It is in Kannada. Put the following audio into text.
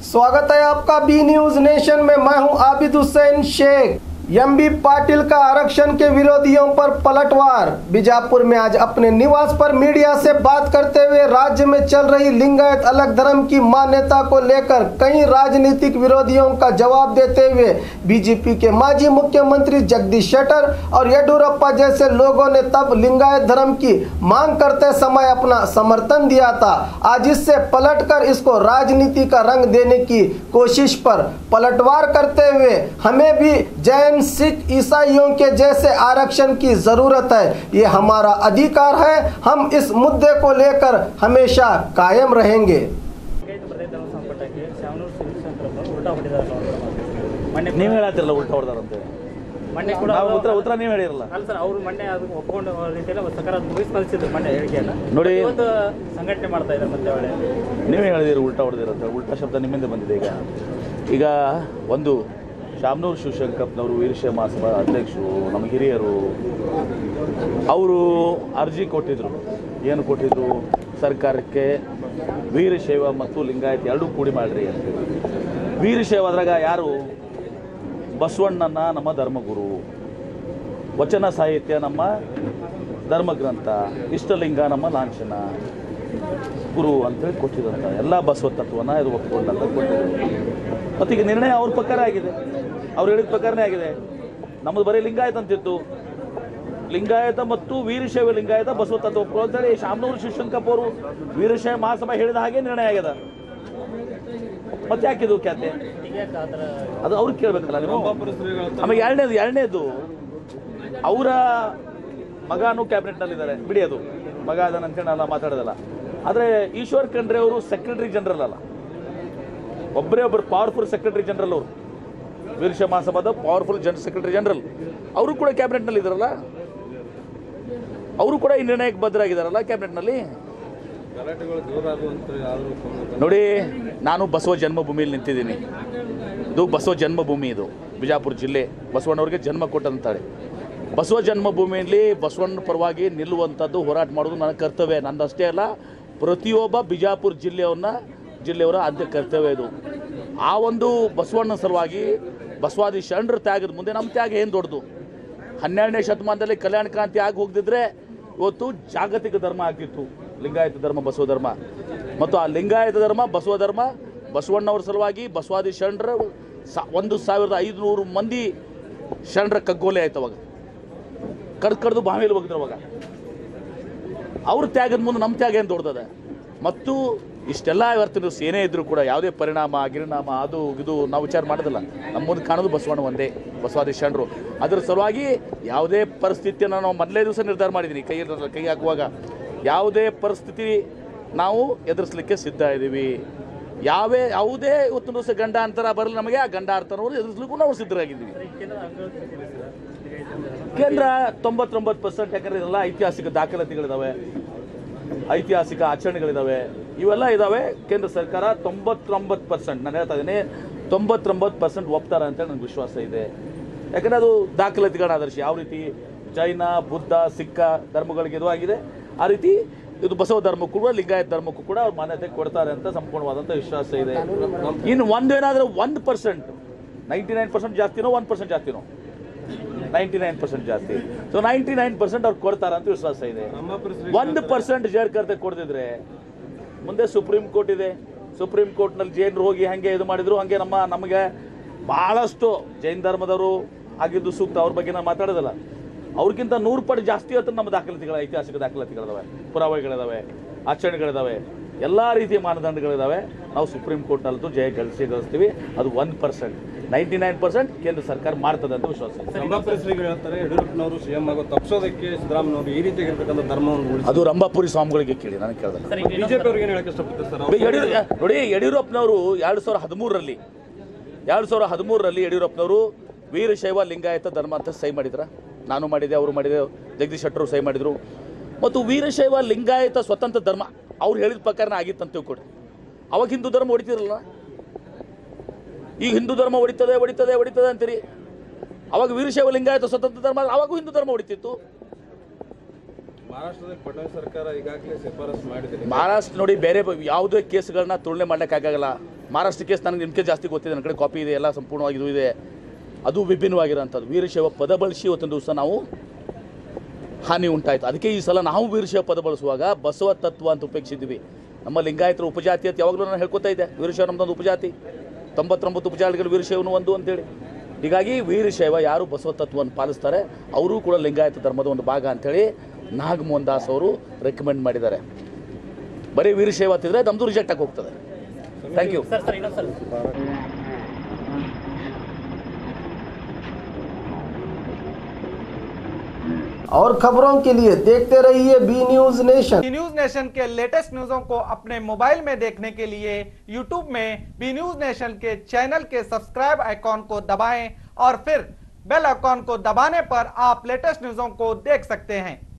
स्वागत है आपका बी न्यूज नेशन में मैं हूं आबिद हुसैन शेख एमबी पाटिल का आरक्षण के विरोधियों पर पलटवार बीजापुर में आज अपने निवास पर मीडिया से बात करते हुए राज्य में चल रही लिंगायत अलग धर्म की मान्यता को लेकर कई राजनीतिक विरोधियों का जवाब देते हुए बीजेपी के माजी मुख्यमंत्री जगदीश शेट्टर और येडुरप्पा जैसे लोगों ने तब लिंगायत धर्म की मांग करते समय अपना समर्थन दिया था आज इससे पलटकर इसको राजनीति का रंग देने की कोशिश पर पलटवार करते हुए हमें भी जैन सिख ईसाइयों के जैसे आरक्षण की जरूरत है ये हमारा अधिकार है हम इस मुद्दे को लेकर हमेशा कायम रहेंगे ಲಿಂಗಾಯತ ಪ್ರದೇಶ ಸಂಪರ್ಕಕ್ಕೆ ಶಾಮನೂರು ಶಿವಶಂಕರಪ್ಪ ಉಲ್ಟಾ ಹೊಡೆದಾರ ಮೊನ್ನೆ ನೀವು ಹೇಳತ್ತಿರಲ್ಲ ಉಲ್ಟಾ ಹೊಡೆದಾರಂತೆ ಮೊನ್ನೆ ಕೂಡ ನಾವು ಉತ್ತರ ಉತ್ತರ ನೀವು ಹೇಳಿರಲ್ಲ ಅಲ್ಲ ಸರ್ ಅವರು ಮೊನ್ನೆ ಅದಕ್ಕೆ ಒಪ್ಕೊಂಡು ರೀತಿಯಲ್ಲಿ ಸಕಾರಾತ್ಮಕ ಸ್ಪಂದಿಸಿದ್ರು ಮೊನ್ನೆ ಹೇಳಿಕೆಯನ್ನ ನೋಡಿ. ಇವತ್ತು ಸಂಘಟನೆ ಮಾಡ್ತಾ ಇದ್ದಾರೆ ಮತ್ತೆ ಒಳ್ಳೆ ನೀವೇ ಹೇಳಿದಿರಿ ಉಲ್ಟಾ ಹೊಡೆದಿರಂತೆ ಉಲ್ಟಾ ಶಬ್ದ ನಿಮ್ಮಿಂದ ಬಂದಿದೆ ಈಗ ಈಗ ಒಂದು ಶಾಮನೂರು ಶಿವಶಂಕರಪ್ಪನವರು ವೀರಶೈವ ಮಹಾಸಭಾ ಅಧ್ಯಕ್ಷರು ನಮ್ಮ ಹಿರಿಯರು ಅವರು ಅರ್ಜಿ ಕೊಟ್ಟಿದ್ರು ಏನು ಕೊಟ್ಟಿದ್ರು ಸರ್ಕಾರಕ್ಕೆ ವೀರಶೈವ ಮತ್ತು ಲಿಂಗಾಯತ್ ಎರಡೂ ಕೂಡಿ ಮಾಡ್ರಿ ಅಂತೇಳಿ ವೀರಶೈವ ಅದ್ರಾಗ ಯಾರು ಬಸವಣ್ಣನ ನಮ್ಮ ಧರ್ಮಗುರು ವಚನ ಸಾಹಿತ್ಯ ನಮ್ಮ ಧರ್ಮಗ್ರಂಥ ಇಷ್ಟಲಿಂಗ ನಮ್ಮ ಲಾಂಛನ ಗುರು ಅಂತೇಳಿ ಕೊಟ್ಟಿದಂತ ಎಲ್ಲ ಬಸವ ತತ್ವನ ಇದು ಒಪ್ಕೊಂಡಂತ ಕೊಟ್ಟಿದ್ರು ಮತ್ತು ಈಗ ನಿರ್ಣಯ ಅವ್ರ ಪ್ರಕಾರ ಆಗಿದೆ ಅವ್ರು ಹೇಳಿದ ಪ್ರಕಾರನೇ ಆಗಿದೆ ನಮ್ಮದು ಬರೀ ಲಿಂಗಾಯತ ಅಂತಿತ್ತು ಲಿಂಗಾಯತ ಮತ್ತು ವೀರಶೈವ ಲಿಂಗಾಯತ ಬಸವ ತತ್ವ ಒಪ್ಕೊಳ್ಳೋ ಅಂತೇಳಿ ಶಾಮನೂರು ಶಿವಶಂಕಪ್ಪ ಅವರು ವೀರಶೈವ ಮಹಾಸಭಾ ಹೇಳಿದ ಹಾಗೆ ನಿರ್ಣಯ ಆಗ್ಯದ ಮತ್ತೆ ಯಾಕಿದು ಖ್ಯಾತೆ ಈಗ ಯಾಕೆ ಆ ಥರ ಅದು ಅವ್ರಿಗೆ ಕೇಳಬೇಕಲ್ಲ ನೀವು ಆಮೇಲೆ ಎರಡನೇದು ಎರಡನೇದು ಅವರ ಮಗನೂ ಕ್ಯಾಬಿನೆಟ್ನಲ್ಲಿದ್ದಾರೆ ಬಿಡಿ ಅದು ಮಗ ಅದನ್ನ ಅಂತೇಳಿ ನಾನು ಮಾತಾಡೋದಲ್ಲ ಆದರೆ ಈಶ್ವರ್ ಖಂಡ್ರೆ ಅವರು ಸೆಕ್ರೆಟರಿ ಜನರಲ್ ಅಲ್ಲ ಒಬ್ಬರೇ ಒಬ್ಬರು ಪವರ್ಫುಲ್ ಸೆಕ್ರೆಟರಿ ಜನರಲ್ ಅವರು ವೀರಶ ಮಹಾಸಭಾದ ಪವರ್ಫುಲ್ ಜನ್ ಸೆಕ್ರೆಟರಿ ಜನರಲ್ ಅವರು ಕೂಡ ಕ್ಯಾಬಿನೆಟ್ನಲ್ಲಿ ಇದ್ದಾರಲ್ಲ ಅವರು ಕೂಡ ಈ ನಿರ್ಣಯಕ್ಕೆ ಬದ್ಧರಾಗಿದ್ದಾರಲ್ಲ ಕ್ಯಾಬಿನೆಟ್ನಲ್ಲಿ ನೋಡಿ ನಾನು ಬಸವ ಜನ್ಮಭೂಮಿಯಲ್ಲಿ ನಿಂತಿದ್ದೀನಿ ಇದು ಬಸವ ಜನ್ಮಭೂಮಿ ಇದು ಬಿಜಾಪುರ ಜಿಲ್ಲೆ ಬಸವಣ್ಣವ್ರಿಗೆ ಜನ್ಮ ಕೊಟ್ಟಂತಾಳೆ ಬಸವ ಜನ್ಮಭೂಮಿಯಲ್ಲಿ ಬಸವಣ್ಣ ಪರವಾಗಿ ನಿಲ್ಲುವಂಥದ್ದು ಹೋರಾಟ ಮಾಡೋದು ನನ್ನ ಕರ್ತವ್ಯ ನಂದಷ್ಟೇ ಅಲ್ಲ ಪ್ರತಿಯೊಬ್ಬ ಬಿಜಾಪುರ ಜಿಲ್ಲೆಯವ್ರನ್ನ ಜಿಲ್ಲೆಯವರ ಆದ್ಯ ಕರ್ತವ್ಯ ಇದು ಆ ಒಂದು ಬಸವಣ್ಣನ ಸಲುವಾಗಿ ಬಸವಾದಿ ಶರಣರ ತ್ಯಾಗದ ಮುಂದೆ ನಮ್ಮ ತ್ಯಾಗ ಏನು ದೊಡ್ಡದು ಹನ್ನೆರಡನೇ ಶತಮಾನದಲ್ಲಿ ಕಲ್ಯಾಣ ಕ್ರಾಂತಿ ಆಗಿ ಹೋಗದಿದ್ರೆ ಇವತ್ತು ಜಾಗತಿಕ ಧರ್ಮ ಆಗ್ತಿತ್ತು ಲಿಂಗಾಯತ ಧರ್ಮ ಬಸವ ಧರ್ಮ ಮತ್ತು ಆ ಲಿಂಗಾಯತ ಧರ್ಮ ಬಸವ ಧರ್ಮ ಬಸವಣ್ಣವ್ರ ಸಲುವಾಗಿ ಬಸವಾದಿ ಶರಣರ ಸಾ ಒಂದು ಸಾವಿರದ ಐದುನೂರು ಮಂದಿ ಶರಣರ ಕಗ್ಗೋಲೆ ಆಯ್ತು ಅವಾಗ ಕಡ್ದು ಕಡ್ದು ಬಾವಿಯಲ್ಲಿ ಹೋಗಿದ್ರು ಅವಾಗ ಅವ್ರ ತ್ಯಾಗದ ಮುಂದೆ ನಮ್ಮ ತ್ಯಾಗ ಏನು ದೊಡ್ಡದ ಮತ್ತು ಇಷ್ಟೆಲ್ಲ ಇವತ್ತು ನೀವು ಏನೇ ಇದ್ರೂ ಕೂಡ ಯಾವುದೇ ಪರಿಣಾಮ ಗಿರಿನಾಮ ಅದು ಇದು ನಾವು ವಿಚಾರ ಮಾಡೋದಿಲ್ಲ ನಮ್ಮ ಮುಂದೆ ಕಾಣೋದು ಬಸವಣ್ಣ ಒಂದೇ ಬಸವಾದಿ ಶರಣರು ಅದರ ಸಲುವಾಗಿ ಯಾವುದೇ ಪರಿಸ್ಥಿತಿಯನ್ನು ನಾವು ಮೊದಲೇ ದಿವಸ ನಿರ್ಧಾರ ಮಾಡಿದ್ದೀನಿ ಕೈ ಕೈ ಹಾಕುವಾಗ ಯಾವುದೇ ಪರಿಸ್ಥಿತಿ ನಾವು ಎದುರಿಸಲಿಕ್ಕೆ ಸಿದ್ಧ ಇದ್ದೀವಿ ಯಾವೇ ಯಾವುದೇ ಇವತ್ತು ದಿವಸ ಗಂಡ ಅಂತರ ಬರಲಿ ನಮಗೆ ಆ ಗಂಡ ಅರ್ಥನವರು ಎದುರಿಸಲಿಕ್ಕೂ ನಾವು ಸಿದ್ಧರಾಗಿದ್ದೀವಿ ಕೇಂದ್ರದ ಅಂಗ ಕೇಂದ್ರ ತೊಂಬತ್ತೊಂಬತ್ತು ಪರ್ಸೆಂಟ್ ಯಾಕಂದ್ರೆ ಇದೆಲ್ಲ ಐತಿಹಾಸಿಕ ದಾಖಲಾತಿಗಳಿದಾವೆ ಐತಿಹಾಸಿಕ ಆಚರಣೆಗಳಿದಾವೆ ಇವೆಲ್ಲ ಇದಾವೆ ಕೇಂದ್ರ ಸರ್ಕಾರ ತೊಂಬತ್ತೊಂಬತ್ತು ಪರ್ಸೆಂಟ್ ನಾನು ಹೇಳ್ತಾ ಇದ್ದೀನಿ ತೊಂಬತ್ತೊಂಬತ್ತು ಪರ್ಸೆಂಟ್ ಒಪ್ತಾರೆ ಅಂತ ನನಗೆ ವಿಶ್ವಾಸ ಇದೆ ಯಾಕಂದ್ರೆ ಅದು ದಾಖಲಾತಿಗಳ ಆದರ್ಶ ಯಾವ ರೀತಿ ಜೈನ ಬುದ್ಧ ಸಿಕ್ಕ ಧರ್ಮಗಳಿಗೆ ಇದು ಆಗಿದೆ ಆ ರೀತಿ ಇದು ಬಸವ ಧರ್ಮಕ್ಕೂ ಕೂಡ ಲಿಂಗಾಯತ ಧರ್ಮಕ್ಕೂ ಕೂಡ ಅವ್ರು ಮಾನ್ಯತೆ ಕೊಡ್ತಾರೆ ಅಂತ ಸಂಪೂರ್ಣವಾದಂಥ ವಿಶ್ವಾಸ ಇದೆ ಇನ್ನು ಒಂದು ಏನಾದರೂ ಒಂದು ಪರ್ಸೆಂಟ್ ನೈಂಟಿ ನೈನ್ ಪರ್ಸೆಂಟ್ ಜಾಸ್ತಿನೋ ಒನ್ ಪರ್ಸೆಂಟ್ ಜಾಸ್ತಿನೋ ನೈಂಟಿ ನೈನ್ ಪರ್ಸೆಂಟ್ ಜಾಸ್ತಿ ಸೊ ನೈಂಟಿ ನೈನ್ ಪರ್ಸೆಂಟ್ ಅವ್ರು ಕೊಡ್ತಾರ ಅಂತ ವಿಶ್ವಾಸ ಇದೆ ಒಂದು ಪರ್ಸೆಂಟ್ ಜೇರ್ಕರ್ತೆ ಕೊಡ್ತಿದ್ರೆ ಮುಂದೆ ಸುಪ್ರೀಂ ಕೋರ್ಟ್ ಇದೆ ಸುಪ್ರೀಂ ಕೋರ್ಟ್ನಲ್ಲಿ ಜೈನರು ಹೋಗಿ ಹಂಗೆ ಇದು ಮಾಡಿದ್ರು ಹಂಗೆ ನಮ್ಮ ನಮಗೆ ಬಹಳಷ್ಟು ಜೈನ್ ಧರ್ಮದವರು ಆಗಿದ್ದು ಸೂಕ್ತ ಅವ್ರ ಬಗ್ಗೆ ನಾನು ಮಾತಾಡೋದಲ್ಲ ಅವ್ರಿಗಿಂತ ನೂರು ಪಟ್ಟು ಜಾಸ್ತಿ ಹೊತ್ತು ನಮ್ಮ ದಾಖಲಾತಿಗಳ ಐತಿಹಾಸಿಕ ದಾಖಲಾತಿಗಳಿದಾವೆ ಪುರಾವೆಗಳಿದಾವೆ ಆಚರಣೆಗಳಿದಾವೆ ಎಲ್ಲ ರೀತಿಯ ಮಾನದಂಡಗಳಿದಾವೆ ನಾವು ಸುಪ್ರೀಂ ಕೋರ್ಟ್ನಲ್ಲಂತೂ ಜಯ ಗಳಿಸಿ ಗಳಿಸ್ತೀವಿ ಅದು one percent ninety nine percent ಕೇಂದ್ರ ಸರ್ಕಾರ ಮಾಡ್ತದೆ ಅಂತ ವಿಶ್ವಾಸ ಇದೆ ರಂಭಾಪುರಿ ಶ್ರೀಗಳು ಹೇಳ್ತಾರೆ ಯಡಿಯೂರಪ್ಪನವರು ಸಿಎಂ ಆಗೋ ತಪ್ಪಿಸೋದಕ್ಕೆ ಸಿದ್ದರಾಮಯ್ಯನವರು ಈ ರೀತಿಯಾಗಿರ್ತಕ್ಕಂಥ ಧರ್ಮವನ್ನು ಉಳಿಸಿ ಅದು ರಂಭಾಪುರಿ ಸ್ವಾಮಿಗಳಿಗೆ ಕೇಳಿ ನನಗೆ ಕೇಳಿದೆ ಸರ್ ಈಗ ಬಿಜೆಪಿ ಅವ್ರಿಗೆ ಏನು ಹೇಳಕ್ಕೆ ಇಷ್ಟಪಡ್ತಾರೆ ಸರ್ ಅವ್ರು ಯಡಿಯೂರ ನೋಡಿ ಯಡಿಯೂರಪ್ಪನವರು ಎರಡು ಸಾವಿರದ ಹದಿಮೂರರಲ್ಲಿ ಎರಡು ಸಾವಿರದ ಹದಿಮೂರರಲ್ಲಿ ಯಡಿಯೂರಪ್ಪನವರು ವೀರಶೈವ ಲಿಂಗಾಯತ ಧರ್ಮ ಅಂತ ಸಹಿ ಮಾಡಿದ್ರ ನಾನು ಮಾಡಿದೆ ಅವರು ಮಾಡಿದೆ ಜಗದೀಶ್ ಶೆಟ್ಟರು ಸಹಿ ಮಾಡಿದರು ಮತ್ತು ವೀರಶೈವ ಲಿಂಗಾಯತ ಸ್ವತಂತ್ರ ಧರ್ಮ ಅವ್ರು ಹೇಳಿದ ಪ್ರಕಾರನೇ ಆಗಿತ್ತು ಅಂತ ತಿಳ್ಕೊಡಿ ಅವಾಗ ಹಿಂದೂ ಧರ್ಮ ಹೊಡಿತಿರಲ್ಲ ಈಗ ಹಿಂದೂ ಧರ್ಮ ಹೊಡಿತದೆ ಹೊಡಿತದೆ ಹೊಡಿತದೆ ಅಂತೀರಿ ಅವಾಗ ವೀರಶೈವ ಲಿಂಗಾಯತ ಸ್ವತಂತ್ರ ಧರ್ಮ ಅವಾಗೂ ಹಿಂದೂ ಧರ್ಮ ಹೊಡಿತಿತ್ತು ಮಹಾರಾಷ್ಟ್ರದಲ್ಲಿ ಫಡ್ನವೀಸ್ ಸರ್ಕಾರ ಈಗಾಗಲೇ ಶಿಫಾರಸು ಮಾಡಿದೆ ಮಹಾರಾಷ್ಟ್ರ ನೋಡಿ ಬೇರೆ ಬ- ಯಾವುದೇ ಕೇಸ್ಗಳನ್ನ ತುಲನೆ ಮಾಡ್ಲಿಕ್ಕಾಗಲ್ಲ ಮಹಾರಾಷ್ಟ್ರ ಕೇಸ್ ನನಗೆ ನಿಮ್ಮ ಕೇಸ್ ಜಾಸ್ತಿ ಗೊತ್ತಿದೆ ನನ್ನ ಕಡೆ ಕಾಪಿ ಇದೆ ಎಲ್ಲ ಸಂಪೂರ್ಣವಾಗಿ ಇದು ಇದೆ ಅದು ವಿಭಿನ್ನವಾಗಿರೋಂಥದ್ದು ವೀರಶೈವ ಪದ ಬಳಸಿ ಇವತ್ತಿನ ದಿವಸ ನಾವು ಹಾನಿ ಉಂಟಾಯಿತು ಅದಕ್ಕೆ ಈ ಸಲ ನಾವು ವೀರಶೈವ ಪದ ಬಳಸುವಾಗ ಬಸವ ತತ್ವ ಅಂತ ಉಪಯೋಗಿಸಿದ್ವಿ ನಮ್ಮ ಲಿಂಗಾಯತರ ಉಪಜಾತಿ ಅಂತ ಯಾವಾಗಲೂ ನಾನು ಹೇಳ್ಕೊತಾ ಇದ್ದೆ ವೀರಶೈವ ನಮ್ಮದೊಂದು ಉಪಜಾತಿ ತೊಂಬತ್ತೊಂಬತ್ತು ಉಪಜಾತಿಗಳು ವೀರಶೈವನು ಒಂದು ಅಂತೇಳಿ ಹೀಗಾಗಿ ವೀರಶೈವ ಯಾರು ಬಸವ ತತ್ವವನ್ನು ಪಾಲಿಸ್ತಾರೆ ಅವರೂ ಕೂಡ ಲಿಂಗಾಯತ ಧರ್ಮದ ಒಂದು ಭಾಗ ಅಂತೇಳಿ ನಾಗಮೋಹನ್ ದಾಸ್ ಅವರು ರೆಕಮೆಂಡ್ ಮಾಡಿದ್ದಾರೆ ಬರೀ ವೀರಶೈವ ಅಂತಿದ್ರೆ ನಮ್ಮದು ರಿಜೆಕ್ಟ್ ಆಗಿ ಹೋಗ್ತದೆ ಥ್ಯಾಂಕ್ ಯು ಸರ್ ಸರ್ ಇನ್ನೊಂದು ಸರ್ और खबरों के लिए देखते रहिए B news nation B news nation के लेटेस्ट न्यूजों को अपने मोबाइल में देखने के लिए यूट्यूब में बी न्यूज नेशन के चैनल के सब्सक्राइब आइकॉन को दबाएं और फिर बेल आइकॉन को दबाने पर आप लेटेस्ट न्यूजों को देख सकते हैं